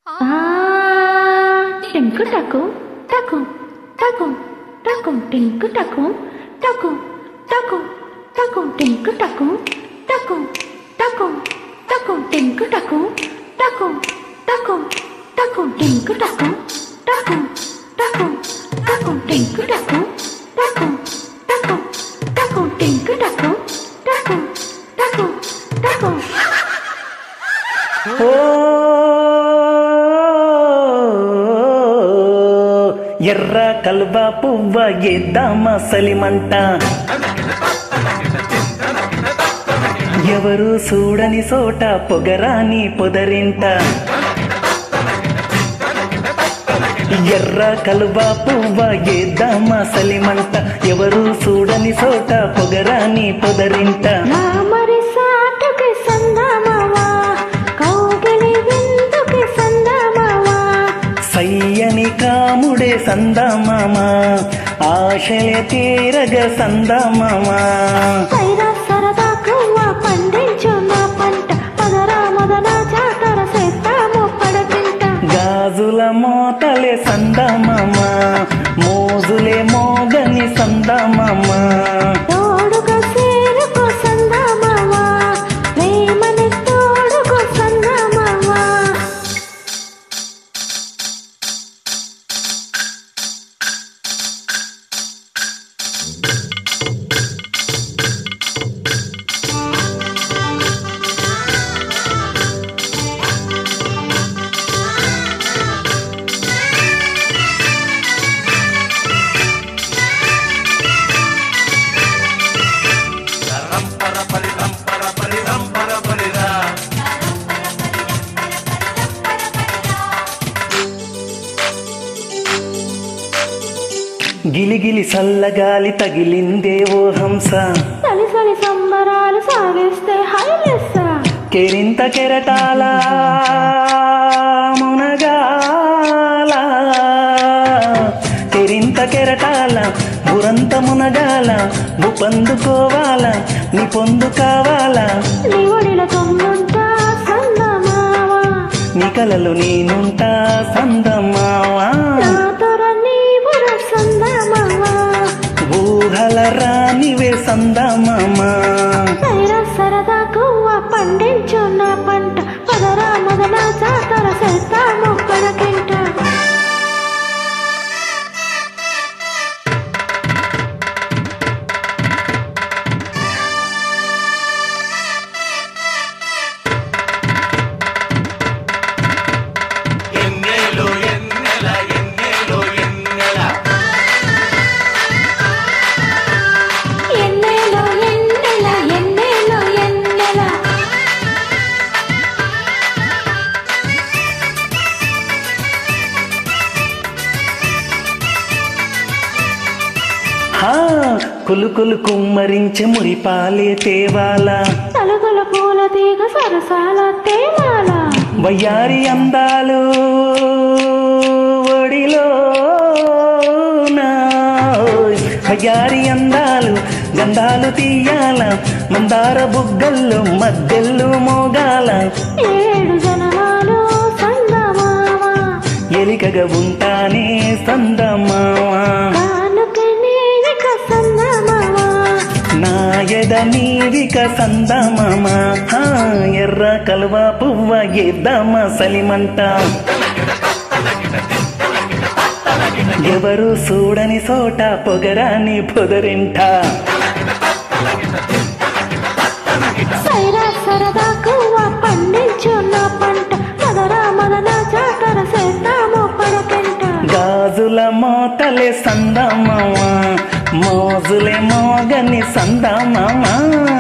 టింకు టకు టకు టకు టకు టింకు టకు టకు టకు టకు టింకు టకు టకు టకు టకు టింకు టకు టకు టకు టకు టింకు టకు టకు టకు టకు టింకు టకు టకు టకు టకు టింకు టకు టకు టకు టకు ఓ ఎర్ర కల్వ పువ్వ ఎద్దామ సలిమంట ఎవరు చూడని చోట పొగరాని పొదరింట ఎర్ర కలువ పువ్వ ఎద్దామ సలిమంట ఎవరు చూడని చోట పొగరాని పొదరింట మామరి సాటుకి సందామావా కౌగిలి విందుకి సందామావా సయ్యని కాముడే సందమామా ఆశలే తీరగ సందమామా సైరా సరదా కువ్వ పండించు నా పంట పదరా మొదల జాతర చేస్తాము పడకింట గాజుల మోతలే సందమామా మోజులే మోగని సందమామా తోడుగా సేరుకో సందామావా ప్రేమని తోడుకో సందామావా గిలిగిలి సల్లగాలి తగిలిందే ఓ హంస సలి సలి సంబరాలు సాగిస్తే హైలెస్సా కెరింత కెరటాల మునగాల కెరింత కెరటాల బురంత మునగాల పందుకోవాల నీ పొందు కావాలా నీ ఒడిలో తొమ్ముంటా సందమావా నీ కలలు నేనుంటా సందమావా నాతోర నీవుర సందమావా ఊహల రానివే సందమామా సైరా సరదా కువ్వ పండించు నా పంట పదరా మొదల జాతర చేస్తాము పడకింట ఎన్నెలో ఎన్నెల ఎన్నెలో ఎన్నెల ఎన్నెలో ఎన్నెల ఎన్నెలో ఎన్నెల హా కులు కులు కుమ్మరించే మురిపాలే తేవాలా తలుగుల పూల తీగ సరసాల తేమాల వయ్యారి అందాలు ఒడిలో వయ్యారి అందాలు గంధాలు తీయాల మందార బుగ్గల్లో మద్దెల్లు మోగాల ఏడు జనమాలు సందమావా ఎలికగా ఉంటానే సందమావా కానుక నీవిక సందమావా నాయద నీవిక సందమామా హా, ఎర్ర కలువ పువ్వ ఎద్దామ సలిమంట ఎవరు చూడని చోట పొగరాని పొదరింట సైరా సరదా కువ్వ పండించు నా పంట మదరా మదన జాతర చేస్తాము పడకంట గాజుల మోతలే సందమామా మోజులే మోగని సందమామా